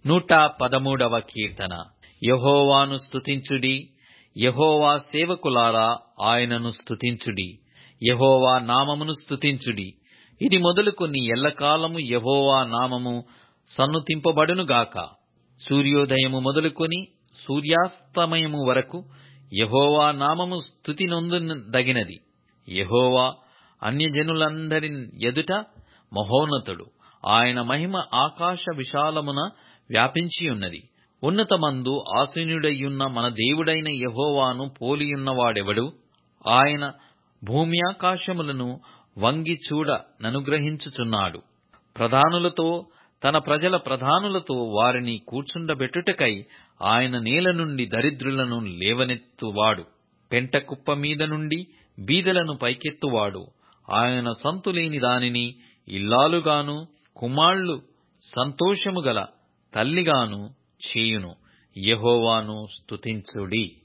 నూట పదమూడవ కీర్తన యహోవాను స్తుతించుడి యహోవా సేవకులారా ఆయనను స్తుతించుడి యహోవా నామమును స్తుతించుడి ఇది మొదలుకొని ఎల్లకాలము యహోవా నామము సన్నుతింపబడునుగాక సూర్యోదయము మొదలుకొని సూర్యాస్తమయము వరకు యహోవా నామము స్తుతి నొందదగినది యహోవా అన్యజనులందరి ఎదుట మహోన్నతుడు ఆయన మహిమ ఆకాశ విశాలమున వ్యాపించియున్నది ఉన్నతమందు ఆసీనుడయ్యున్న మన దేవుడైన యహోవాను పోలియున్నవాడెవడు ఆయన భూమ్యాకాశములను వంగి చూడ ననుగ్రహించుచున్నాడు ప్రధానులతో తన ప్రజల ప్రధానులతో వారిని కూర్చుండబెట్టుటకై ఆయన నేల నుండి దరిద్రులను లేవనెత్తువాడు పెంట కుప్ప మీద నుండి బీదలను పైకెత్తువాడు ఆయన సంతులేని దానిని ఇల్లాలుగాను కుమారులు సంతోషము గల తల్లిగాను చేయును యహోవాను స్తుతించుడి